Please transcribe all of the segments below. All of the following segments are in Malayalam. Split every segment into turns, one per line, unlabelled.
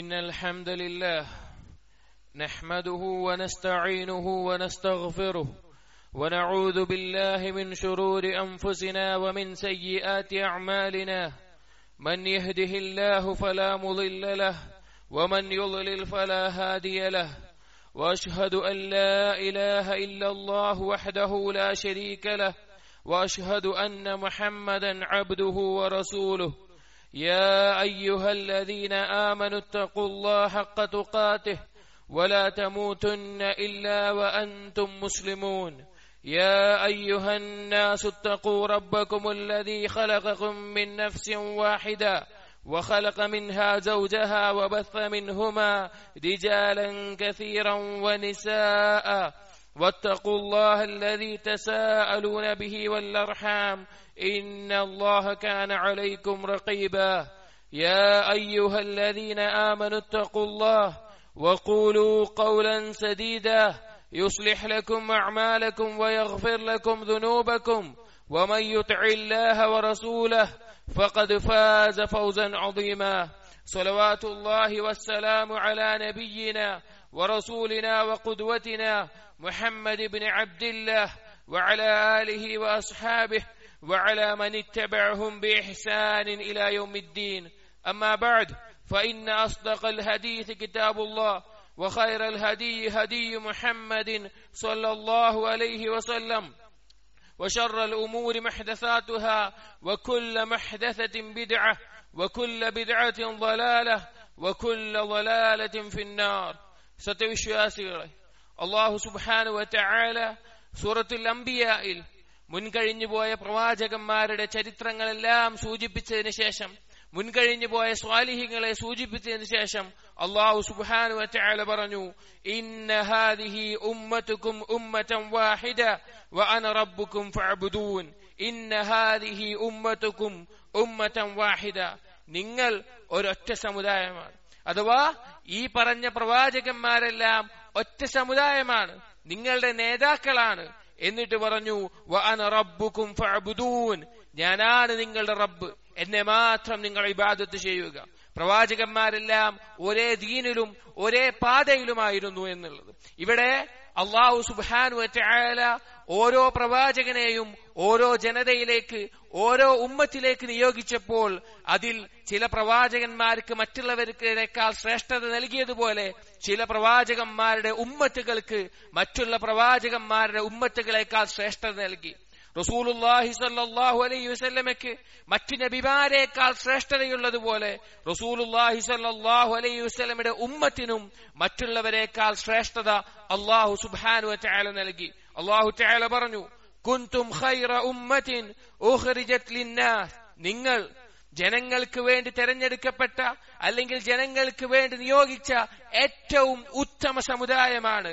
إن الحمد لله نحمده ونستعينه ونستغفره ونعوذ بالله من شرور أنفسنا ومن سيئات أعمالنا من يهده الله فلا مضل له ومن يضلل فلا هادي له واشهد ان لا اله الا الله وحده لا شريك له واشهد ان محمدا عبده ورسوله يا ايها الذين امنوا اتقوا الله حق تقاته ولا تموتن الا وانتم مسلمون يا ايها الناس اتقوا ربكم الذي خلقكم من نفس واحده وخلق منها زوجها وبث منهما رجالا كثيرا ونساء واتقوا الله الذي تساءلون به والارحام ان الله كان عليكم رقيبا يا ايها الذين امنوا اتقوا الله وقولوا قولا سديدا يصلح لكم اعمالكم ويغفر لكم ذنوبكم ومن يطع الله ورسوله فقد فاز فوزا عظيما صلوات الله والسلام على نبينا ورسولنا وقدوتنا محمد بن عبد الله وعلى اله واصحابه وعلى من اتبعهم باحسان الى يوم الدين اما بعد فان اصدق الحديث كتاب الله وخير الهدي هدي محمد صلى الله عليه وسلم وشر الأمور محدثاتها وكل محدثة بدعة وكل بدعة ضلالة وكل ضلالة في النار സത്യവിശ്വാസികളെ അള്ളാഹു സുബാനു വറ്റആല സൂറത്തുൽ അംബിയായിൽ മുൻകഴിഞ്ഞു പോയ പ്രവാചകന്മാരുടെ ചരിത്രങ്ങളെല്ലാം സൂചിപ്പിച്ചതിന് ശേഷം മുൻകഴിഞ്ഞു പോയ സ്വാലിഹികളെ സൂചിപ്പിച്ചതിന് ശേഷം അള്ളാഹു സുബാനു വറ്റആല പറഞ്ഞു ഇന്ന ഹാദിഹി ഉമ്മത്തുക്കും ഉമ്മതൻ വാഹിദ വഅന റബ്ബുക്കും ഫഅബ്ദൂൻ ഇന്ന ഹാദിഹി ഉമ്മത്തുക്കും ഉമ്മതൻ വാഹിദ നിങ്ങൾ ഒരൊറ്റ സമുദായമാണ് അഥവാ ഈ പറഞ്ഞ പ്രവാചകന്മാരെല്ലാം ഒറ്റ സമുദായമാണ് നിങ്ങളുടെ നേതാക്കളാണ് എന്നിട്ട് പറഞ്ഞു വഅന റബ്ബുക്കും ഫഅബ്ദൂൻ ഞാനാണ് നിങ്ങളുടെ റബ്ബ് എന്നെ മാത്രം നിങ്ങൾ ഇബാദത്ത് ചെയ്യുക പ്രവാചകന്മാരെല്ലാം ഒരേ ദീനിലും ഒരേ പാതയിലുമായിരുന്നു എന്നുള്ളത് ഇവിടെ അള്ളാഹു സുബാനു വറ്റആല ഓരോ പ്രവാചകനെയും ഓരോ ജനതയിലേക്ക് ഓരോ ഉമ്മത്തിലേക്ക് നിയോഗിച്ചപ്പോൾ അതിൽ ചില പ്രവാചകന്മാർക്ക് മറ്റുള്ളവർക്കിനേക്കാൾ ശ്രേഷ്ഠത നൽകിയതുപോലെ ചില പ്രവാചകന്മാരുടെ ഉമ്മത്തുകൾക്ക് മറ്റുള്ള പ്രവാചകന്മാരുടെ ഉമ്മത്തുകളെക്കാൾ ശ്രേഷ്ഠത നൽകി റസൂലുല്ലാഹി സല്ലാഹു അലൈഹി വസല്ലമയ്ക്ക് മറ്റു നബിമാരെക്കാൾ ശ്രേഷ്ഠതയുള്ളതുപോലെ റസൂലുല്ലാഹി സല്ലാഹു അലൈഹി വസല്ലമയുടെ ഉമ്മത്തിനും മറ്റുള്ളവരെക്കാൾ ശ്രേഷ്ഠത അള്ളാഹു സുബാനു ചായാല നൽകി അള്ളാഹു ചായാല പറഞ്ഞു കുന്തും ഖൈറ ഉമ്മത്തിൻ ഉഖ്രിജത് ലിന്നാസ് നിങ്ങൾ ജനങ്ങൾക്ക് വേണ്ടി തെരഞ്ഞെടുക്കപ്പെട്ട അല്ലെങ്കിൽ ജനങ്ങൾക്ക് വേണ്ടി നിയോഗിച്ച ഏറ്റവും ഉത്തമ സമുദായമാണ്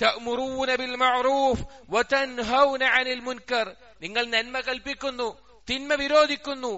മുൻകർ നിങ്ങൾ നന്മ കൽപ്പിക്കുന്നു തിന്മ വിരോധിക്കുന്നു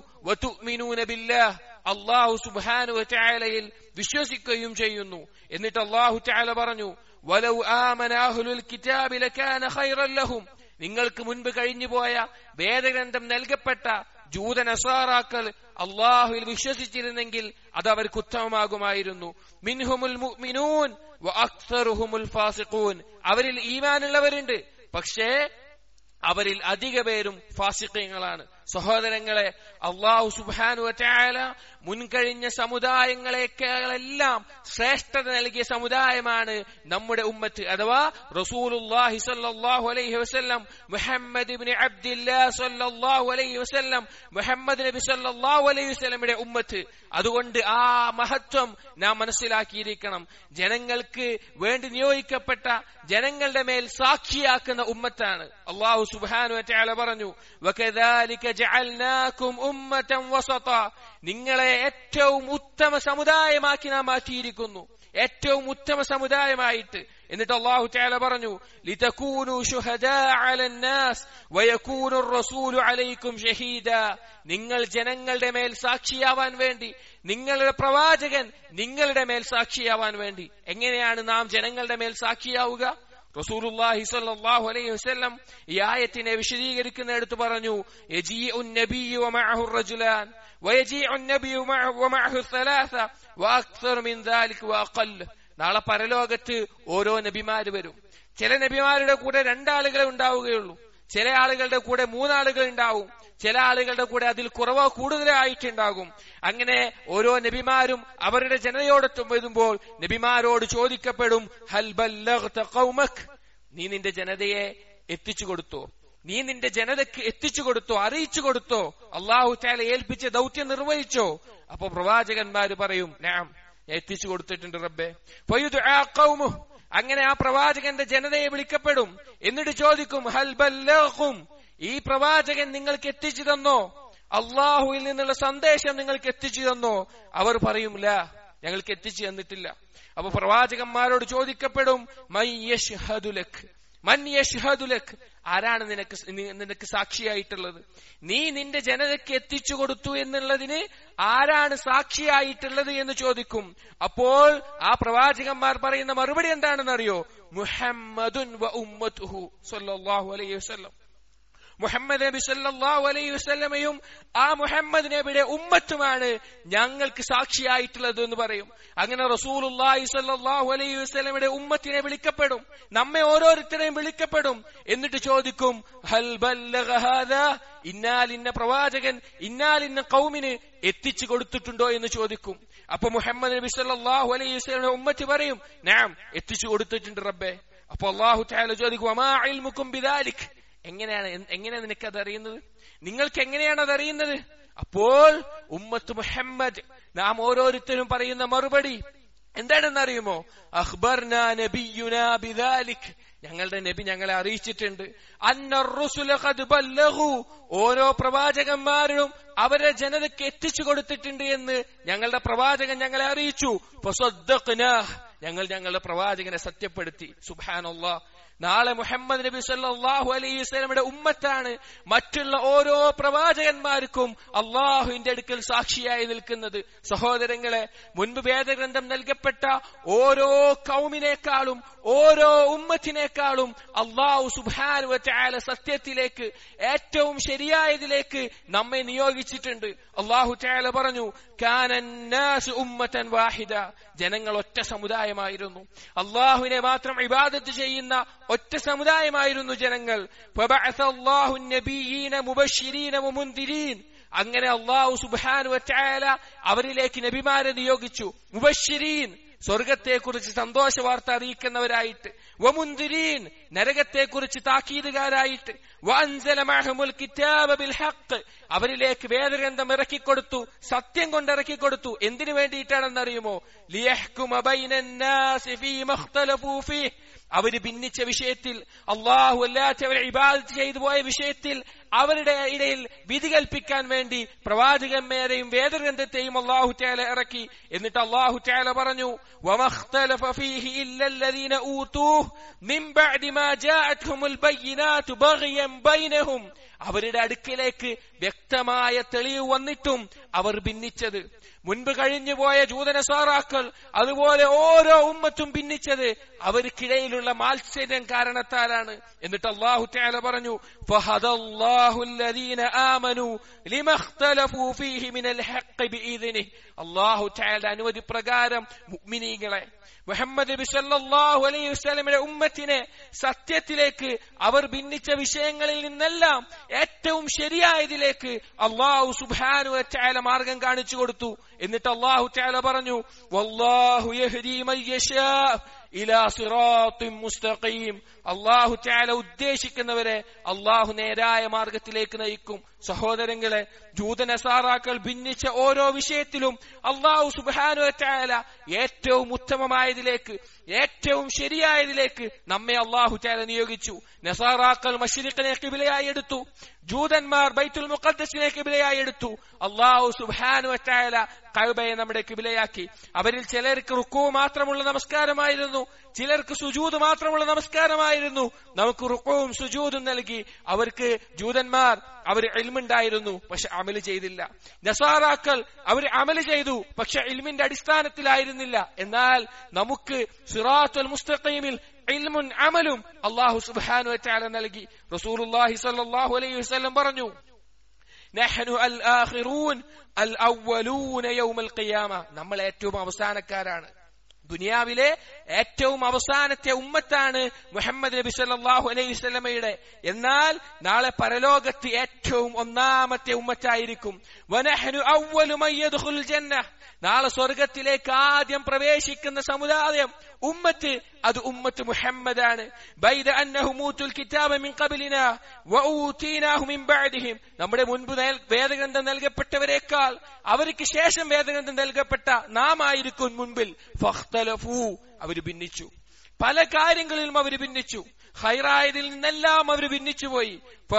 അള്ളാഹു സുബാനു ചായാലയിൽ വിശ്വസിക്കുകയും ചെയ്യുന്നു എന്നിട്ട് അള്ളാഹു ചായാല പറഞ്ഞു വലൗ ആമനാഹുലുൽ കിതാബിലെ നിങ്ങൾക്ക് മുൻപ് കഴിഞ്ഞുപോയ വേദഗ്രന്ഥം നൽകപ്പെട്ട ജൂതനസാറാക്കൾ അള്ളാഹുവിൽ വിശ്വസിച്ചിരുന്നെങ്കിൽ അത് അവർക്ക് ഉത്തമമാകുമായിരുന്നു മിൻഹുമുൽ മുഅ്മിനൂൻ വഅക്സറുഹുമുൽ ഫാസിഖൂൻ അവരിൽ ഈമാനുള്ളവരുണ്ട് പക്ഷേ അവരിൽ അധിക പേരും ഫാസിഖ്യങ്ങളാണ് സഹോദരങ്ങളെ അള്ളാഹു സുബാനു ചായാല മുൻകഴിഞ്ഞ സമുദായങ്ങളെക്കാളെല്ലാം ശ്രേഷ്ഠത നൽകിയ സമുദായമാണ് നമ്മുടെ ഉമ്മത്ത് അഥവാ റസൂലുല്ലാഹി സല്ലല്ലാഹു അലൈഹി വസല്ലം മുഹമ്മദ് ഇബ്നു അബ്ദില്ലാഹ് സല്ലല്ലാഹു അലൈഹി വസല്ലം മുഹമ്മദ് നബി സല്ലല്ലാഹു അലൈഹി വസല്ലമയുടെ ഉമ്മത്ത് അതുകൊണ്ട് ആ മഹത്വം നാം മനസ്സിലാക്കിയിരിക്കണം ജനങ്ങൾക്ക് വേണ്ടി നിയോഗിക്കപ്പെട്ട ജനങ്ങളുടെ മേൽ സാക്ഷിയാക്കുന്ന ഉമ്മത്താണ് അള്ളാഹു സുബ്ഹാനഹു വതആല പറഞ്ഞു വകദാലിക ജഅൽനാകും ഉമ്മതൻ വസത നിങ്ങളെ ഏറ്റവും ഉത്തമ സമുദായമാക്കി നാം മാറ്റിയിരിക്കുന്നു ഏറ്റവും ഉത്തമ സമുദായമായിട്ട് എന്നിട്ട് അള്ളാഹു തആല പറഞ്ഞു ലിതകൂനു ശുഹദാ അലന്നാസ് വയകൂനു റസൂലു അലൈക്കും ഷഹീദ നിങ്ങൾ ജനങ്ങളുടെ മേൽ സാക്ഷിയാവാൻ വേണ്ടി നിങ്ങളുടെ പ്രവാചകൻ നിങ്ങളുടെ മേൽ സാക്ഷിയാവാൻ വേണ്ടി എങ്ങനെയാണ് നാം ജനങ്ങളുടെ മേൽ സാക്ഷിയാവുക റസൂലുള്ളാഹി സ്വല്ലല്ലാഹു അലൈഹി വസല്ലം ഈ ആയത്തിനെ വിശദീകരിക്കുന്നിടത്ത് പറഞ്ഞു യജീഉ നബിയ്യു വമഅഹു റജുലാൻ ويجيء النبي معه ومعه الثلاثة وأكثر من ذلك وأقل നാളെ പരലോകത്ത് ഓരോ നബിമാര് വരും ചില നബിമാരുടെ കൂടെ രണ്ടാളുകളെ ഉണ്ടാവുകയുള്ളൂ ചില ആളുകളുടെ കൂടെ മൂന്നാളുകൾ ഉണ്ടാവും ചില ആളുകളുടെ കൂടെ അതിൽ കുറവോ കൂടുതലായിട്ടുണ്ടാകും അങ്ങനെ ഓരോ നബിമാരും അവരുടെ ജനതയോടൊത്തും വരുമ്പോൾ നബിമാരോട് ചോദിക്കപ്പെടും ഹൽ ബല്ലഗ്ത ഖൗമക് നീ നിന്റെ ജനതയെ എത്തിച്ചു കൊടുത്തോ നീ നിന്റെ ജനതയ്ക്ക് എത്തിച്ചു കൊടുത്തോ അറിയിച്ചു കൊടുത്തോ അള്ളാഹു താല ഏൽപ്പിച്ച ദൗത്യം നിർവഹിച്ചോ അപ്പൊ പ്രവാചകന്മാര് പറയും ഞാൻ എത്തിച്ചു കൊടുത്തിട്ടുണ്ട് റബ്ബെ ഫയുദ്ആ ഖൗമുഹ് അങ്ങനെ ആ പ്രവാചകന്റെ ജനതയെ വിളിക്കപ്പെടും എന്നിട്ട് ചോദിക്കും ഹൽ ബല്ലഖും ഈ പ്രവാചകൻ നിങ്ങൾക്ക് എത്തിച്ചു തന്നോ അള്ളാഹുവിൽ നിന്നുള്ള സന്ദേശം നിങ്ങൾക്ക് എത്തിച്ചു തന്നോ അവർ പറയുമില്ല ഞങ്ങൾക്ക് എത്തിച്ചു തന്നിട്ടില്ല അപ്പൊ പ്രവാചകന്മാരോട് ചോദിക്കപ്പെടും മൈ യഷ്ഹദുലക് മൻ യഷ്ഹദുലക് ആരാണ് നിനക്ക് നി- നിനക്ക് സാക്ഷിയായിട്ടുള്ളത് നീ നിന്റെ ജനതയ്ക്ക് എത്തിച്ചു കൊടുത്തു എന്നുള്ളതിന് ആരാണ് സാക്ഷിയായിട്ടുള്ളത് എന്ന് ചോദിക്കും അപ്പോൾ ആ പ്രവാചകന്മാർ പറയുന്ന മറുപടി എന്താണെന്ന് അറിയോ മുഹമ്മദുൻ വ ഉമ്മത്തുഹു സല്ലല്ലാഹു അലൈഹി വസല്ലം മുഹമ്മദ് നബി സല്ലല്ലാഹു അലൈഹി വസല്ലമയും ആ മുഹമ്മദ് നബിയുടെ ഉമ്മത്തുമാണ് ഞങ്ങൾക്ക് സാക്ഷിയായിട്ടുള്ളത് എന്ന് പറയും അങ്ങനെ റസൂലുള്ളാഹി സല്ലല്ലാഹു അലൈഹി വസല്ലമയുടെ ഉമ്മത്തിനെ വിളിക്കപ്പെടും നമ്മെ ഓരോരുത്തരെയും വിളിക്കപ്പെടും എന്നിട്ട് ചോദിക്കും ഹൽ ബല്ലഗ ഹാദാ ഇന്നാൽ ഇന്ന പ്രവാചകൻ ഇന്നാൽ ഇന്ന കൗമിന് എത്തിച്ചു കൊടുത്തിട്ടുണ്ടോ എന്ന് ചോദിക്കും അപ്പൊ മുഹമ്മദ് നബി സല്ലല്ലാഹു അലൈഹി വസല്ലമയുടെ ഉമ്മത്തി പറയും നാം എത്തിച്ചു കൊടുത്തിട്ടുണ്ട് റബ്ബേ അപ്പൊ അള്ളാഹു തആല ചോദിക്കും അമാ ഇൽമുക്കും ബിദാലിക് എങ്ങനെയാണ് എ- എങ്ങനെയാണ് നിനക്ക് അത് അറിയുന്നത് നിങ്ങൾക്ക് എങ്ങനെയാണ് അത് അറിയുന്നത് അപ്പോൾ ഉമ്മത്ത് മുഹമ്മദ് നാം ഓരോരുത്തരും പറയുന്ന മറുപടി എന്താണെന്ന് അറിയുമോ അഖ്ബർനാ നബിയുനാ ബിദാലിക് ഞങ്ങളുടെ നബി ഞങ്ങളെ അറിയിച്ചിട്ടുണ്ട് അന്നർ റുസുല ഖദ് ബല്ലഗു ഓരോ പ്രവാചകന്മാരും അവരെ ജനതയ്ക്ക് എത്തിച്ചു കൊടുത്തിട്ടുണ്ട് എന്ന് ഞങ്ങളുടെ പ്രവാചകൻ ഞങ്ങളെ അറിയിച്ചു ഫസദ്ദഖ്നാഹ്. ഞങ്ങൾ ഞങ്ങളുടെ പ്രവാചകനെ സത്യപ്പെടുത്തി സുബ്ഹാനല്ലാഹ് നാളെ മുഹമ്മദ് നബി സല്ലല്ലാഹു അലൈഹി വസല്ലമയുടെ ഉമ്മത്താണ് മറ്റുള്ള ഓരോ പ്രവാചകന്മാർക്കും അള്ളാഹുവിന്റെ അടുക്കൽ സാക്ഷിയായി നിൽക്കുന്നത് സഹോദരങ്ങളെ മുൻപ് വേദഗ്രന്ഥം നൽകപ്പെട്ട ഓരോ കൗമിനേക്കാളും ഓരോ ഉമ്മത്തിനേക്കാളും അള്ളാഹു സുബാനു വറ്റാല സത്യത്തിലേക്ക് ഏറ്റവും ശരിയായതിലേക്ക് നമ്മെ നിയോഗിച്ചിട്ടുണ്ട് അള്ളാഹു ചാല പറഞ്ഞു കാനന്നാസ് ഉമ്മത്തൻ വാഹിദ ജനങ്ങൾ ഒറ്റ സമുദായമായിരുന്നു അള്ളാഹുവിനെ മാത്രം ഇബാദത്ത് ചെയ്യുന്ന ഒറ്റ സമുദായമായിരുന്നു ജനങ്ങൾ فبعث الله النبيين مبشرين ومنذرين അങ്ങനെ അള്ളാഹു സുബാനു വറ്റായാല അവരിലേക്ക് നബിമാരെ നിയോഗിച്ചു മുബഷിരീൻ സ്വർഗത്തെക്കുറിച്ച് സന്തോഷ വാർത്ത അറിയിക്കുന്നവരായിട്ട് വമുന്തിരീൻ നരകത്തെക്കുറിച്ച് താക്കീതുകാരായിട്ട് വഅൻസല മഅഹുമുൽ കിതാബ ബിൽ ഹഖ് അവരിലേക്ക് വേദഗ്രന്ഥം ഇറക്കിക്കൊടുത്തു സത്യം കൊണ്ട് ഇറക്കിക്കൊടുത്തു എന്തിനു വേണ്ടിയിട്ടാണെന്നറിയുമോ ലിയഹ്കുമ ബൈനന്നാസി ഫീമ ഇഖ്തലഫൂ ഫീഹ് അവര് ഭിന്നിച്ച വിഷയത്തിൽ അള്ളാഹു അല്ലാത്തവരെ ഇബാദത്ത് ചെയ്തു പോയ വിഷയത്തിൽ അവരുടെ ഇടയിൽ വിധി കൽപ്പിക്കാൻ വേണ്ടി പ്രവാചകന്മാരെയും വേദഗ്രന്ഥത്തെയും അള്ളാഹു ചാല ഇറക്കി എന്നിട്ട് അള്ളാഹു ചാല പറഞ്ഞു وَمَخْتَلَفَ فِيهِ إِلَّا الَّذِينَ أُوتُوهُ مِنْ بَعْدِ مَا جَاءَتْهُمُ الْبَيِّنَاتُ بَغْيًا بَيْنَهُمْ അവരുടെ അടുക്കിലേക്ക് വ്യക്തമായ തെളിവ് വന്നിട്ടും അവർ ഭിന്നിച്ചത് മുൻപ് കഴിഞ്ഞുപോയ ജൂതനസാറാക്കൾ അതുപോലെ ഓരോ ഉമ്മത്തും ഭിന്നിച്ചത് അവർക്കിടയിലുള്ള മാത്സര്യം കാരണത്താലാണ് എന്നിട്ട് അള്ളാഹു തആല പറഞ്ഞു ഫഹദല്ലാഹു الذين آمنوا لما اختلفوا فيه من الحق بإذنه അള്ളാഹു തആല അനുമതി പ്രകാരം മുഅ്മിനീങ്ങളെ മുഹമ്മദ് നബി സല്ലല്ലാഹു അലൈഹി വസല്ലമയുടെ ഉമ്മത്തിനെ സത്യത്തിലേക്ക് അവർ ഭിന്നിച്ച വിഷയങ്ങളിൽ നിന്നെല്ലാം ഏറ്റവും ശരിയായതിലേക്ക് അള്ളാഹു സുബ്ഹാനു വതആല മാർഗം കാണിച്ചു കൊടുത്തു എന്നിട്ട് അള്ളാഹു തആല പറഞ്ഞു വല്ലാഹു യഹ്ദി മൻ യശാ ഇലാ സിറാത്തിൻ മുസ്തഖീം അള്ളാഹു തആല ഉദ്ദേശിക്കുന്നവരെ അള്ളാഹു നേരായ മാർഗത്തിലേക്ക് നയിക്കും സഹോദരങ്ങളെ ജൂതനസാറാക്കൾ ഭിന്നിച്ച ഓരോ വിഷയത്തിലും അള്ളാഹു സുബാനു വതആല ഏറ്റവും ഉത്തമമായതിലേക്ക് ഏറ്റവും ശരിയായതിലേക്ക് നമ്മെ അള്ളാഹു തആല നിയോഗിച്ചു നസാറാക്കൾ മഷ്രിഖിനെ കിബിലയായി എടുത്തു ജൂതന്മാർ ബൈത്തുൽ മുഖദ്ദസിനെ കിബിലയായി എടുത്തു അള്ളാഹു സുബാനു വതആല കഅബയെ നമ്മുടെ കിബിലയാക്കി അവരിൽ ചിലർക്ക് റുക്കു മാത്രമുള്ള നമസ്കാരമായിരുന്നു ചിലർക്ക് സുജൂദ് മാത്രമുള്ള നമസ്കാരമായിരുന്നു നമുക്ക് റുക്കുവും സുജൂദും നൽകി അവർക്ക് ജൂതന്മാർ അവർ ഇൽമുണ്ടായിരുന്നു പക്ഷെ അമല് ചെയ്തില്ല നസാറാക്കൾ അവർ അമല് ചെയ്തു പക്ഷെ ഇൽമിന്റെ അടിസ്ഥാനത്തിലായിരുന്നില്ല എന്നാൽ നമുക്ക് സിറാത്തുൽ മുസ്തഖീമിൽ ഇൽമുൻ അമലും അള്ളാഹു സുബ്ഹാനു വതആല നൽകി റസൂലുള്ളാഹി സ്വല്ലല്ലാഹു അലൈഹി വസല്ലം പറഞ്ഞു നഹ്നു അൽ ആഖിറൂൻ അൽ അവ്വലൂന യൗമൽ ഖിയാമ നമ്മൾ ഏറ്റവും അവസാനക്കാരാണ് ദുനിയാവിലെ ഏറ്റവും അവസാനത്തെ ഉമ്മത്താണ് മുഹമ്മദ് നബി സല്ലല്ലാഹു അലൈഹി വസല്ലമയുടെ എന്നാൽ നാളെ പരലോകത്ത് ഏറ്റവും ഒന്നാമത്തെ ഉമ്മത്തായിരിക്കും വനഹ്നു അവ്വലു മൻ യദ്ഖുൽ ജന്ന നാളെ സ്വർഗത്തിലേക്ക് ആദ്യം പ്രവേശിക്കുന്ന സമുദായം ഉമ്മത്ത് അത് ഉമ്മത്ത് മുഹമ്മദാണ് ബൈദ അന്നഹു മൂത്തുൽ കിതാബ മിൻ ഖബലിന വഊതീനാഹു മിൻ ബഅദിഹിം നമ്മുടെ മുൻപ് നൽ- വേദഗ്രന്ഥം നൽകപ്പെട്ടവരെക്കാൾ അവർക്ക് ശേഷം വേദഗ്രന്ഥം നൽകപ്പെട്ട നാം ആയിരിക്കും മുൻപിൽ ഫഖ്തലഫു അവർ ഭിന്നിച്ചു പല കാര്യങ്ങളിലും അവർ ഭിന്നിച്ചു ഹൈറായതിൽ നിന്നെല്ലാം അവർ ഭിന്നിച്ചുപോയി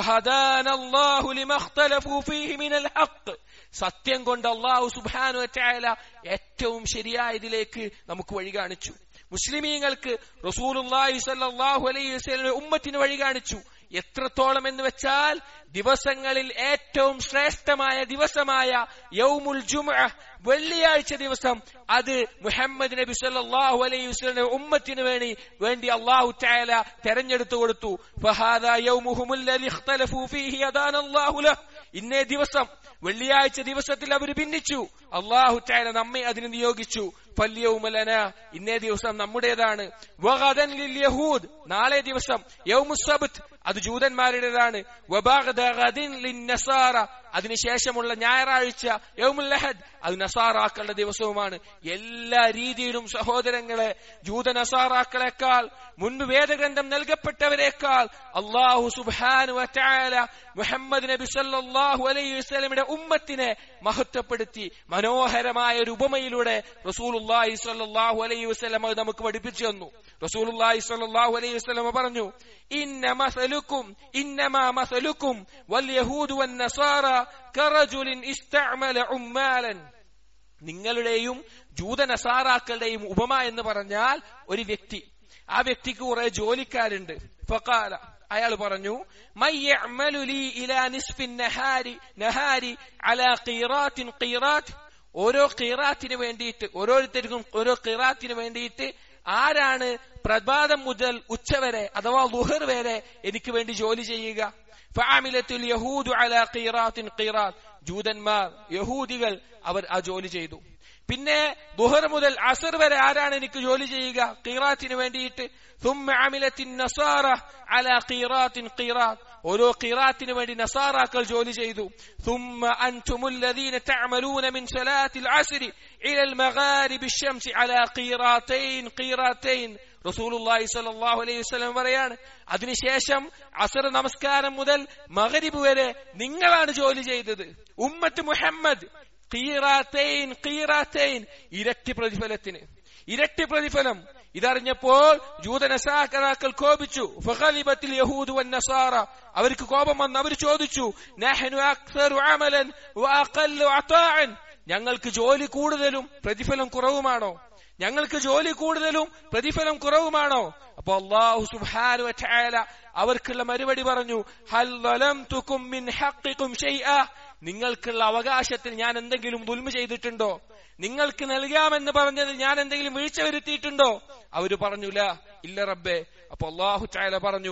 ഫഹദാനല്ലാഹു ലിമഖ്തലഫു ഫീഹി മിനൽ ഹഖ് സത്യം കൊണ്ട് അള്ളാഹു സുബ്ഹാനഹു വതആല ഏറ്റവും ശരിയായതിലേക്ക് നമുക്ക് വഴി കാണിച്ചു മുസ്ലിമീങ്ങൾക്ക് റസൂലുള്ളാഹി സ്വല്ലല്ലാഹു അലൈഹി വസല്ലം ഉമ്മത്തിന് വഴി കാണിച്ചു എത്രത്തോളം എന്ന് വെച്ചാൽ ദിവസങ്ങളിൽ ഏറ്റവും ശ്രേഷ്ഠമായ ദിവസമായ യൗമുൽ ജുമുഅ വെള്ളിയാഴ്ച ദിവസം അത് മുഹമ്മദ് നബി സല്ലല്ലാഹു അലൈഹി വസല്ലം ഉമ്മത്തിന് വേണ്ടി വേണ്ടി അല്ലാഹു തആല തെരഞ്ഞെടുത്തു കൊടുത്തു ഫഹാദാ യൗമുഹുമുൽ ലദി ഇഖ്തലഫു ഫീഹി അദാനല്ലാഹു ലഹ് ഇന്നേ ദിവസം വെള്ളിയാഴ്ച ദിവസത്തിൽ അവർ ഭിന്നിച്ചു അള്ളാഹു തആല നമ്മെ അതിന് നിയോഗിച്ചു ഫല്യൗമലന ഇന്നേ ദിവസം നമ്മുടേതാണ് വഗദൻ ലിൽ യഹൂദ് നാളെ ദിവസം യൗമുസ്സബ്ത് അത് ജൂതന്മാരുടേതാണ് വബാഗദ ഗദിൻ ലിൻ നസാറ അതിനുശേഷമുള്ള ഞായറാഴ്ച യൗമുൽ ലഹദ് അത് നസാറാക്കളുടെ ദിവസവുമാണ് എല്ലാ രീതിയിലും സഹോദരങ്ങളെ ജൂത നസാറാക്കളെക്കാൾ മുൻപ് വേദഗ്രന്ഥം നൽകപ്പെട്ടവരെക്കാൾ അള്ളാഹു സുബ്ഹാനു വതആല മുഹമ്മദ് നബി സല്ലല്ലാഹു അലൈഹി വസല്ലമയുടെ ഉമ്മത്തിനെ മഹത്വപ്പെടുത്തി മനോഹരമായ ഒരു ഉപമയിലൂടെ റസൂലുള്ളാഹി സ്വല്ലല്ലാഹു അലൈഹി വസല്ലം അത് നമുക്ക് പഠിപ്പിച്ചു തന്നു റസൂലുള്ളാഹി സ്വല്ലല്ലാഹു അലൈഹി വസല്ലം പറഞ്ഞു ഇന്ന മസലുക്കും ഇന്നമാ മസലുക്കും വൽ യഹൂദു വൻ നസാറ കറജുലിൻ ഇസ്തഅമല ഉമ്മാലൻ നിങ്ങളുടെയും ജൂത നസാറാക്കളുടെയും ഉപമ എന്ന് പറഞ്ഞാൽ ഒരു വ്യക്തി ആ വ്യക്തിക്ക് കുറെ ജോലിക്കാരുണ്ട് ഫഖാല അയാൾ പറഞ്ഞു "മൻ യഅ്മലു ലീ ഇലാ നിസ്ഫിൻ നഹാരി നഹാരി അലാ ഖീറാത്തിൻ ഖീറാത്ത് ഓരോ ഖീറാത്തിന് വേണ്ടിയിട്ട് ഓരോരുത്തർക്കും ഓരോ ഖീറാത്തിന് വേണ്ടിയിട്ട് ആരാണ് പ്രഭാതം മുതൽ ഉച്ചവരെ അഥവാ ലുഹർ വരെ എനിക്ക് വേണ്ടി ജോലി ചെയ്യുക ഫഅമിലത്തുൽ യഹൂദു അലാ ഖീറാത്തിൻ ഖീറാത്ത് ജൂതന്മാർ യഹൂദികൾ അവർ ആ ജോലി ചെയ്തു പിന്നെ ദുഹർ മുതൽ അസർ വരെ ആരാണ് എനിക്ക് ജോലി ചെയ്യുക ഖീറാത്തിന് വേണ്ടിയിട്ട് ثم عملت النصارى على قيرات قيرات ഓരോ ഖിറാത്തിന് വേണ്ടി നസാറാക്കൾ ജോലി ചെയ്തു ثم أنتم الذين تعملون من صلاة العصر إلى المغارب الشمس على قيراتين قيراتين റസൂലുള്ളാഹി സ്വല്ലല്ലാഹു അലൈഹി വസല്ലം പറയാണ് അതിനുശേഷം അസർ നമസ്കാരം മുതൽ മഗ്രിബ് വരെ നിങ്ങളാണ് ജോലി ചെയ്തത് ഉമ്മത്ത് മുഹമ്മദ് ഖീറാത്തൈൻ ഖീറാത്തൈൻ ഇരട്ടി പ്രതിഫലത്തിന് ഇരട്ടി പ്രതിഫലം ഇതറിഞ്ഞപ്പോൾ ജൂതനസാക്കറാക്കൾ കോപിച്ചു ഫഖലിബത്തിൽ യഹൂദ് വൻ നസാറ അവർക്ക് കോപം വന്ന് അവർ ചോദിച്ചു നഹ്നു അക്സറു അമലൻ വഅഖല്ലു അതാഅൻ ഞങ്ങൾക്ക് ജോലി കൂടുതലും പ്രതിഫലം കുറവുമാണോ ഞങ്ങൾക്ക് ജോലി കൂടുതലും പ്രതിഫലം കുറവുമാണോ അപ്പൊ അള്ളാഹു സുബ്ഹാനു വതആല അവർക്കുള്ള മറുപടി പറഞ്ഞു ഹൽ വലംതുകും മിൻ ഹഖികും ഷൈഅ നിങ്ങൾക്കുള്ള അവകാശത്തിൽ ഞാൻ എന്തെങ്കിലും ദുൽമ ചെയ്തിട്ടുണ്ടോ നിങ്ങൾക്ക് നൽകാമെന്ന് പറഞ്ഞതിൽ ഞാൻ എന്തെങ്കിലും വീഴ്ച വരുത്തിയിട്ടുണ്ടോ അവര് പറഞ്ഞുല ഇല്ല റബ്ബേ അപ്പൊ അള്ളാഹു ചായ പറഞ്ഞു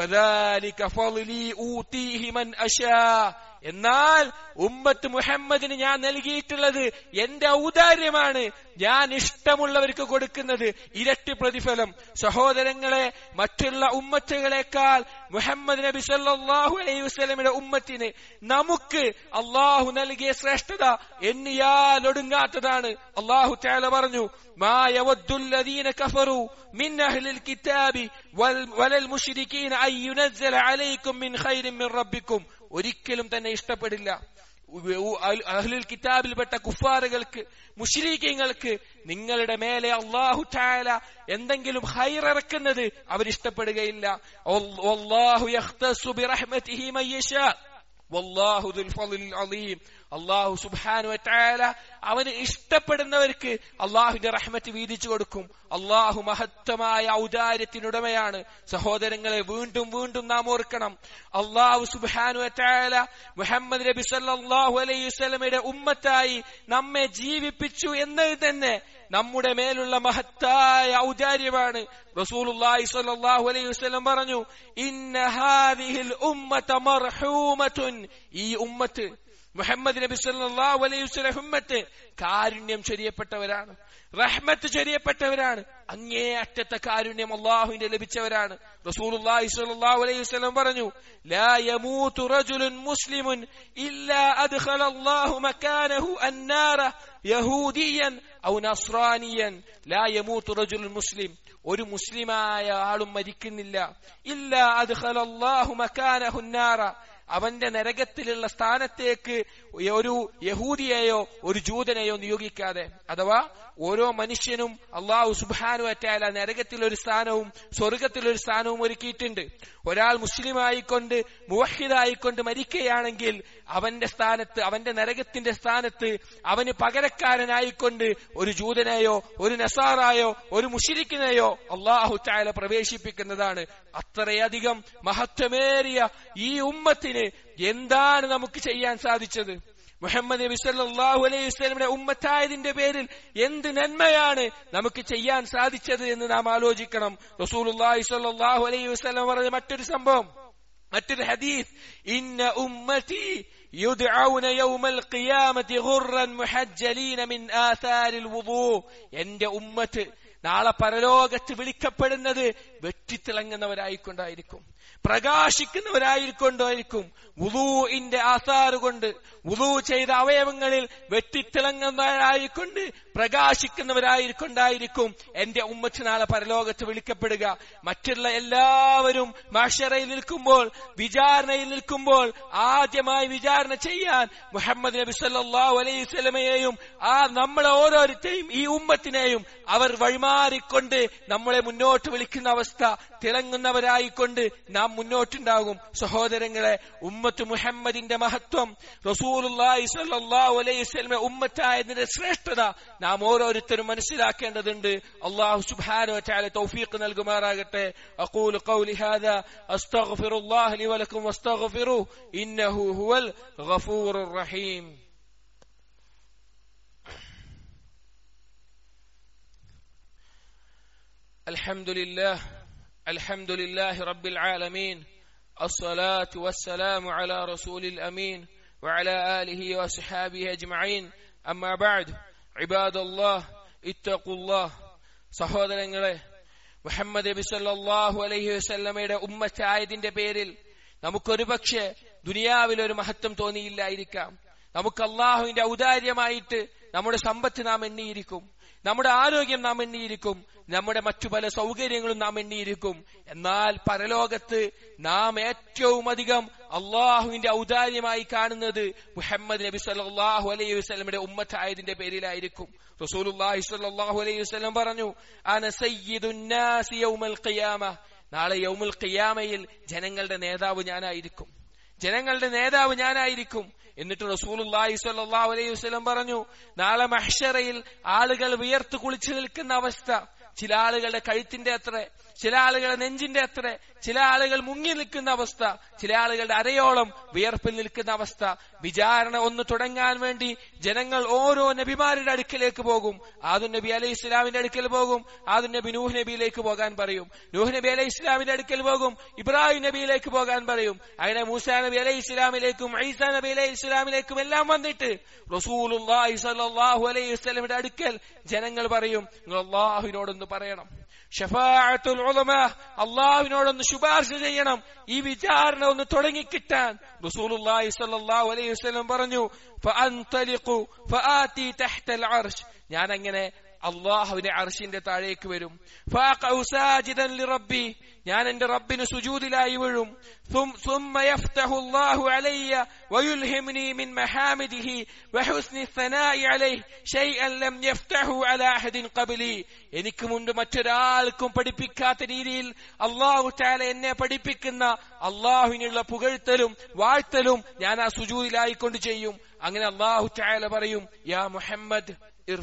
ഫദാലിക ഫളലി ഊതീഹി മൻ അശാ എന്നാൽ ഉമ്മത്ത് മുഹമ്മദിന് ഞാൻ നൽകിയിട്ടുള്ളത് എന്റെ ഔദാര്യമാണ് ഞാൻ ഇഷ്ടമുള്ളവർക്ക് കൊടുക്കുന്നത് ഇരട്ടി പ്രതിഫലം സഹോദരങ്ങളെ മറ്റുള്ള ഉമ്മത്തുകളെക്കാൾ മുഹമ്മദ് നബി സല്ലല്ലാഹു അലൈഹി വസല്ലമയുടെ ഉമ്മത്തിന് നമുക്ക് അള്ളാഹു നൽകിയ ശ്രേഷ്ഠത എണ്ണിയാൽ ഒടുങ്ങാത്തതാണ് അള്ളാഹു തആല പറഞ്ഞു ما يود الذين كفروا من أهل الكتاب ولا المشركين أن ينزل عليكم من خير من ربكم ഒരിക്കലും തന്നെ ഇഷ്ടപ്പെടില്ല അഹ്ലുൽ കിതാബിൽപ്പെട്ട കുഫാറുകൾക്ക് മുഷ്രീഖ്യങ്ങൾക്ക് നിങ്ങളുടെ മേലെ അള്ളാഹു ചായാല എന്തെങ്കിലും ഹൈറിറക്കുന്നത് അവരിഷ്ടപ്പെടുകയില്ല വല്ലാഹു യഖ്തസു ബിറഹ്മതിഹി മൻ യശാ വല്ലാഹു ദുൽ ഫളിൽ അലീം അള്ളാഹു സുബ്ഹാനു വതആല അവന് ഇഷ്ടപ്പെടുന്നവർക്ക് അള്ളാഹുവിന്റെ റഹ്മത്ത് വീതിച്ചു കൊടുക്കും അള്ളാഹു മഹത്വമായ ഔദാര്യത്തിനുടമയാണ് സഹോദരങ്ങളെ വീണ്ടും വീണ്ടും നാം ഓർക്കണം അള്ളാഹു സുബ്ഹാനു വതആല മുഹമ്മദ് നബി സല്ലല്ലാഹു അലൈഹി വസല്ലമയുടെ ഉമ്മത്തായി നമ്മെ ജീവിപ്പിച്ചു എന്നത് തന്നെ നമ്മുടെ മേലുള്ള മഹത്തായ ഔദാര്യമാണ് റസൂലുള്ളാഹി സ്വല്ലല്ലാഹു അലൈഹി വസല്ലം പറഞ്ഞു ഇന്ന ഹാദിഹിൽ ഉമ്മത മർഹൂമത്തുൻ ഈ ഉമ്മത്ത് മുഹമ്മദ് നബി സല്ലല്ലാഹു അലൈഹി വസല്ലം ഉമ്മത്ത് കാരുണ്യം ചൊരിയപ്പെട്ടവരാണ് റഹ്മത്ത് ചൊരിയപ്പെട്ടവരാണ് അങ്ങേ അറ്റത്തെ കാരുണ്യം അള്ളാഹുവിന്റെ ലഭിച്ചവരാണ് റസൂലുള്ളാഹി സ്വല്ലല്ലാഹു അലൈഹി വസല്ലം പറഞ്ഞു ലാ യമൂതു റജുലുൻ മുസ്ലിമുൻ ഇല്ലാ അദ്ഖല അല്ലാഹു മകാനഹു അന്നാറ യഹൂദിയൻ ഔ നസ്രാനിയൻ ലാ യമൂതു റജുലുൻ മുസ്ലിം ഒരു മുസ്ലിമായ ആളും മരിക്കുന്നില്ല ഇല്ലാ അദ്ഖല അല്ലാഹു മകാനഹു അന്നാറ അവന്റെ നരകത്തിലുള്ള സ്ഥാനത്തേക്ക് ഒരു യഹൂദിയെയോ ഒരു ജൂതനെയോ നിയോഗിക്കാതെ അഥവാ ഓരോ മനുഷ്യനും അള്ളാഹു സുബാനു അറ്റാല നരകത്തിൽ ഒരു സ്ഥാനവും സ്വർഗത്തിൽ ഒരു സ്ഥാനവും ഒരുക്കിയിട്ടുണ്ട് ഒരാൾ മുസ്ലിം ആയിക്കൊണ്ട് മുവഹിദായിക്കൊണ്ട് മരിക്കുകയാണെങ്കിൽ അവന്റെ സ്ഥാനത്ത് അവന്റെ നരകത്തിന്റെ സ്ഥാനത്ത് അവന് പകരക്കാരനായിക്കൊണ്ട് ഒരു ജൂതനെയോ ഒരു നസാറായോ ഒരു മുഷിരിക്കിനെയോ അള്ളാഹു ചായാല പ്രവേശിപ്പിക്കുന്നതാണ് അത്രയധികം മഹത്വമേറിയ ഈ ഉമ്മത്തിന് എന്താണ് നമുക്ക് ചെയ്യാൻ സാധിച്ചത് മുഹമ്മദ് നബി സല്ലല്ലാഹു അലൈഹി വസല്ലമയുടെ ഉമ്മത്തായതിന്റെ പേരിൽ എന്ത് നന്മയാണ് നമുക്ക് ചെയ്യാൻ സാധിച്ചത് എന്ന് നാം ആലോചിക്കണം റസൂലുള്ളാഹി സ്വല്ലല്ലാഹു അലൈഹി വസല്ലം പറഞ്ഞ മറ്റൊരു സംഭവം മറ്റൊരു ഹദീസ് ഇന്ന ഉമ്മതി يدعون يوم القيامة غرا محجلين من آثار الوضوء എന്റെ ഉമ്മത്ത് നാളെ പരലോകത്ത് വിളിക്കപ്പെടുന്നത് വെട്ടിത്തിളങ്ങുന്നവരായിക്കൊണ്ടായിരിക്കും പ്രകാശിക്കുന്നവരായിക്കൊണ്ടായിരിക്കും വുളൂഇന്റെ ആസാറ് കൊണ്ട് വുളൂ ചെയ്ത അവയവങ്ങളിൽ വെട്ടിത്തിളങ്ങുന്നവരായിക്കൊണ്ട് പ്രകാശിക്കുന്നവരായിക്കൊണ്ടായിരിക്കും എന്റെ ഉമ്മത്ത് നാളെ പരലോകത്ത് വിളിക്കപ്പെടുക മറ്റുള്ള എല്ലാവരും മാഷറയിൽ നിൽക്കുമ്പോൾ വിചാരണയിൽ നിൽക്കുമ്പോൾ ആദ്യമായി വിചാരണ ചെയ്യാൻ മുഹമ്മദ് നബി സല്ലല്ലാഹു അലൈഹി സ്വലമയെയും ആ നമ്മളെ ഓരോരുത്തരെയും ഈ ഉമ്മത്തിനെയും അവർ വഴിമാറിക്കൊണ്ട് നമ്മളെ മുന്നോട്ട് വിളിക്കുന്ന അവസ്ഥ തിളങ്ങുന്നവരായിക്കൊണ്ട് നാം മുന്നോട്ടുണ്ടാകും സഹോദരങ്ങളെ ഉമ്മത്ത് മുഹമ്മദിന്റെ മഹത്വം റസൂലുള്ളാഹി സ്വല്ലല്ലാഹു അലൈഹി വസല്ലമ ഉമ്മത്തായതിന്റെ ശ്രേഷ്ഠത നാം ഓരോരുത്തരും മനസ്സിലാക്കേണ്ടതുണ്ട് അള്ളാഹു സുബ്ഹാനഹു വതആല തൗഫീഖ് നൽകുമാറാകട്ടെ അഖൂലു ഖൗലി ഹാദാ അസ്തഗ്ഫിറുല്ലാഹ ലി വലക്കും വസ്തഗ്ഫിറു ഇന്നഹു ഹുവൽ ഗഫൂറുർ റഹീം الحمد لله الحمد لله رب العالمين الصلاة والسلام على رسول الأمين وعلى آله وصحابه أجمعين أما بعد عباد الله اتقوا الله സഹോദരങ്ങളെ മുഹമ്മദ് നബി സല്ലല്ലാഹു അലൈഹി വസല്ലമയുടെ ഉമ്മത്തായതിന്റെ പേരിൽ നമുക്കൊരു പക്ഷേ ദുനിയാവിൽ ഒരു മഹത്വം തോന്നിയില്ലായിരിക്കാം നമുക്ക് അള്ളാഹുവിന്റെ ഔദാര്യമായിട്ട് നമ്മുടെ സമ്പത്ത് നാം എണ്ണിയിരിക്കും നമ്മുടെ ആരോഗ്യം നാം എണ്ണിയിരിക്കും നമ്മുടെ മറ്റു പല സൗകര്യങ്ങളും നാം എണ്ണിയിരിക്കും എന്നാൽ പരലോകത്ത് നാം ഏറ്റവും അധികം അള്ളാഹുവിന്റെ ഔദാര്യമായി കാണുന്നത് മുഹമ്മദ് നബി സല്ലല്ലാഹു അലൈഹി വസല്ലമയുടെ ഉമ്മത്തായതിന്റെ പേരിലായിരിക്കും റസൂലുള്ളാഹി സ്വല്ലല്ലാഹു അലൈഹി വസല്ലം പറഞ്ഞു അന സയ്യിദുൻ നാസി യൗമൽ ഖിയാമ നാളെ യൗമുൽ ഖിയാമയിൽ ജനങ്ങളുടെ നേതാവ് ഞാനായിരിക്കും ജനങ്ങളുടെ നേതാവ് ഞാനായിരിക്കും എന്നിട്ട് റസൂലുള്ളാഹി സ്വല്ലല്ലാഹു അലൈഹി വസല്ലം പറഞ്ഞു നാളെ മഹ്ശറയിൽ ആളുകൾ വിയർത്ത് കുളിച്ചു നിൽക്കുന്ന അവസ്ഥ ചില ആളുകളുടെ കഴുത്തിന്റെ അത്ര ചില ആളുകളുടെ നെഞ്ചിന്റെ അത്ര ചില ആളുകൾ മുങ്ങി നിൽക്കുന്ന അവസ്ഥ ചില ആളുകളുടെ അരയോളം വിയർപ്പിൽ നിൽക്കുന്ന അവസ്ഥ വിചാരണ ഒന്ന് തുടങ്ങാൻ വേണ്ടി ജനങ്ങൾ ഓരോ നബിമാരുടെ അടുക്കിലേക്ക് പോകും ആദു നബി അലൈഹി ഇസ്ലാമിന്റെ അടുക്കൽ പോകും ആദു നബി നൂഹ് നബിയിലേക്ക് പോകാൻ പറയും നൂഹ് നബി അലൈഹി ഇസ്ലാമിന്റെ അടുക്കൽ പോകും ഇബ്രാഹിം നബിയിലേക്ക് പോകാൻ പറയും അങ്ങനെ മൂസ നബി അലൈഹി ഇസ്ലാമിലേക്കും ഐസ നബി അലൈഹി ഇസ്ലാമിലേക്കും എല്ലാം വന്നിട്ട് റസൂലുള്ളാഹി സ്വല്ലല്ലാഹു അലൈഹി വസല്ലമയുടെ അടുക്കൽ ജനങ്ങൾ പറയും നിങ്ങൾ അള്ളാഹുവിനോടൊന്ന് പറയണം ഷഫാഅത്തുൽ ഉലമ അള്ളാഹുവിനോടൊന്ന് ശുപാർശ ചെയ്യണം ഈ വിചാരണ ഒന്ന് തുടങ്ങിക്കിട്ടാൻ റസൂലുള്ളാഹി സ്വല്ലല്ലാഹു അലൈഹി വസല്ലം പറഞ്ഞു ഫഅൻതലിഖു ഫആതി തഹ്തൽ അർശ് ഞാൻ അങ്ങനെ അള്ളാഹുവിന്റെ അർഷിന്റെ താഴേക്ക് വരും ഫാഖഉ സാജിദൻ ലിറബ്ബി ഞാൻ എന്റെ റബ്ബിന് സുജൂദിലായി വീഴും ثم يفتح الله علي ويلهمني من محامده وحسن الثناء عليه شيئا لم يفتحه على أحد قبلي എനിക്ക് മുമ്പ് മറ്റൊരാൾക്കും പഠിപ്പിക്കാത്ത രീതിയിൽ അള്ളാഹു താല എന്നെ പഠിപ്പിക്കുന്ന അള്ളാഹുവിനുള്ള പുകഴ്ത്തലും വാഴ്ത്തലും ഞാൻ ആ സുജൂദിലായിക്കൊണ്ട് ചെയ്യും അങ്ങനെ അള്ളാഹു താല പറയും യാ മുഹമ്മദ്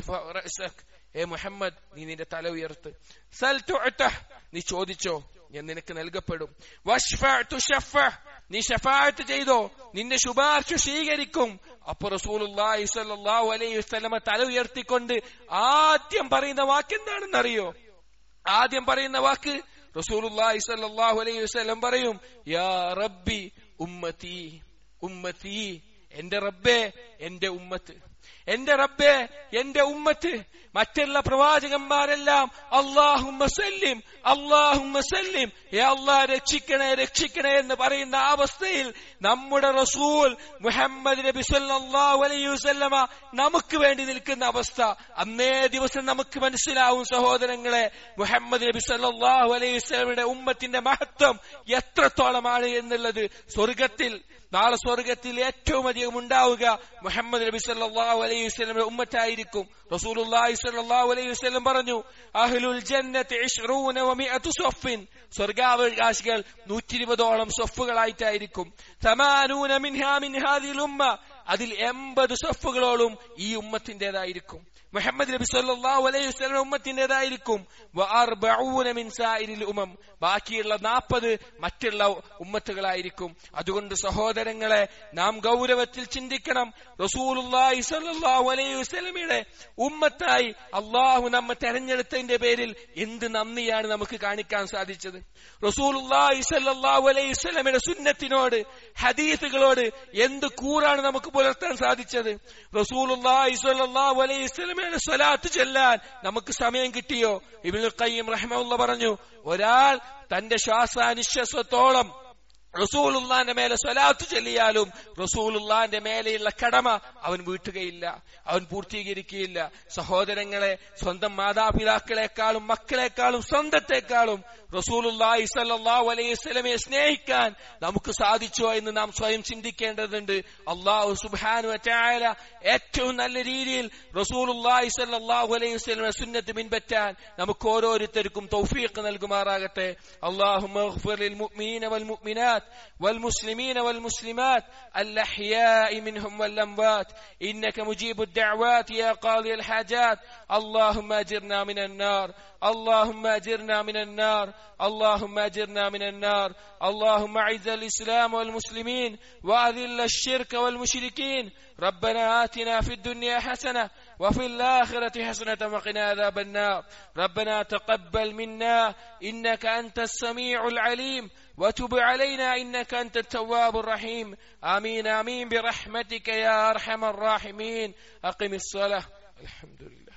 ഏ മുഹമ്മദ് നീ നിന്റെ തല ഉയർത്ത് സൽ നീ ചോദിച്ചോ ഞാൻ നിനക്ക് നൽകപ്പെടും നീ ഷഫാഅത്ത് ചെയ്തോ നിന്റെ ശുപാർശ സ്വീകരിക്കും അപ്പൊ റസൂലുള്ളാഹി സ്വല്ലല്ലാഹു അലൈഹി വസല്ലമ തല ഉയർത്തിക്കൊണ്ട് ആദ്യം പറയുന്ന വാക്ക് എന്താണെന്നറിയോ ആദ്യം പറയുന്ന വാക്ക് റസൂലുള്ളാഹി സ്വല്ലല്ലാഹു അലൈഹി വസല്ലം പറയും യാ റബ്ബി ഉമ്മത്തി ഉമ്മത്തി എന്റെ റബ്ബേ എന്റെ ഉമ്മത്ത് എന്റെ റബ്ബേ എന്റെ ഉമ്മത്ത് മറ്റുള്ള പ്രവാചകന്മാരെല്ലാം അള്ളാഹുമ്മ സല്ലിം അള്ളാഹുമ്മ സല്ലിം ഏ അള്ളാഹ് രക്ഷിക്കണേ രക്ഷിക്കണേ എന്ന് പറയുന്ന അവസ്ഥയിൽ നമ്മുടെ റസൂൽ മുഹമ്മദ് നബി സല്ലല്ലാഹു അലൈഹി വസല്ലമ നമുക്ക് വേണ്ടി നിൽക്കുന്ന അവസ്ഥ അന്നേ ദിവസം നമുക്ക് മനസ്സിലാവും സഹോദരങ്ങളെ മുഹമ്മദ് നബി സല്ലല്ലാഹു അലൈഹി വസല്ലമയുടെ ഉമ്മത്തിന്റെ മഹത്വം എത്രത്തോളമാണ് എന്നുള്ളത് സ്വർഗത്തിൽ നാളെ സ്വർഗത്തിൽ ഏറ്റവും അധികം ഉണ്ടാവുക മുഹമ്മദ് നബി സല്ലല്ലാഹു അലൈഹി വസല്ലമയുടെ ഉമ്മത്തായിരിക്കും റസൂലുള്ളാഹി സ്വല്ലല്ലാഹു അലൈഹി വസല്ലം പറഞ്ഞു അഹ്ലുൽ ജന്നത്തി 20 വമിഅതു സഫിൻ സ്വർഗാവകാശികൾ 120ഓളം സഫുകളായിട്ടായിരിക്കും തമാനൂന മിൻഹാ മിൻ ഹാദിൽ ഉമ്മ അതിൽ എൺപത് സഫുകളോളം ഈ ഉമ്മത്തിന്റേതായിരിക്കും മുഹമ്മദ് നബി സല്ലല്ലാഹു അലൈഹി വസല്ലം ഉമ്മത്തിന്റേതായിരിക്കും വഅർബഊന മിൻ സായിരിൽ ഉമം ബാക്കിയുള്ള നാൽപ്പത് മറ്റുള്ള ഉമ്മത്തുകളായിരിക്കും അതുകൊണ്ട് സഹോദരങ്ങളെ നാം ഗൗരവത്തിൽ ചിന്തിക്കണം റസൂലുള്ളാഹി സ്വല്ലല്ലാഹു അലൈഹി വസല്ലമയുടെ ഉമ്മത്തായി അള്ളാഹു നമ്മെ തെരഞ്ഞെടുത്തതിന്റെ പേരിൽ എന്ത് നന്ദിയാണ് നമുക്ക് കാണിക്കാൻ സാധിച്ചത് റസൂലുള്ളാഹി സ്വല്ലല്ലാഹു അലൈഹി വസല്ലമയുടെ സുന്നത്തിനോട് ഹദീസുകളോട് എന്ത് കൂറാണ് നമുക്ക് പുലർത്താൻ സാധിച്ചത് റസൂലുള്ളാഹി സ്വല്ലല്ലാഹു അലൈഹി വസല്ലമയുടെ സ്വലാത്ത് ചെല്ലാൻ നമുക്ക് സമയം കിട്ടിയോ ഇബ്നുൽ ഖയ്യിം റഹ്മഹുള്ള പറഞ്ഞു ഒരാൾ തന്റെ ശ്വാസാനിശ്വാസത്തോളം റസൂലുള്ളാന്റെ മേലെ സ്വലാത്ത് ചൊല്ലിയാലും റസൂലുള്ളാന്റെ മേലെയുള്ള കടമ അവൻ വീട്ടുകയില്ല അവൻ പൂർത്തീകരിക്കുകയില്ല സഹോദരങ്ങളെ സ്വന്തം മാതാപിതാക്കളെക്കാളും മക്കളെക്കാളും സ്വന്തത്തെക്കാളും റസൂലുള്ളാഹി സ്വല്ലല്ലാഹു അലൈഹി വസല്ലമയെ സ്നേഹിക്കാൻ നമുക്ക് സാധിച്ചോ എന്ന് നാം സ്വയം ചിന്തിക്കേണ്ടതുണ്ട് അള്ളാഹു സുബ്ഹാനഹു വതആല ഏറ്റവും നല്ല രീതിയിൽ റസൂലുള്ളാഹി സ്വല്ലല്ലാഹു അലൈഹി വസല്ലമയുടെ സുന്നത്ത് പിൻപറ്റാൻ നമുക്ക് ഓരോരുത്തർക്കും തൗഫീഖ് നൽകുമാറാകട്ടെ അല്ലാഹുമ്മ اغفر للمؤمنين والمؤمنات والمسلمين والمسلمات الأحياء منهم والأموات إنك مجيب الدعوات يا قاضي الحاجات اللهم أجرنا من النار اللهم أجرنا من النار اللهم أجرنا من النار اللهم أعز الإسلام والمسلمين وأذل الشرك والمشركين ربنا آتنا في الدنيا حسنة وفي الآخرة حسنة وقنا عذاب النار ربنا تقبل منا إنك أنت السميع العليم وتب علينا إنك أنت التواب الرحيم آمين آمين برحمتك يا أرحم الراحمين أقم الصلاة الحمد لله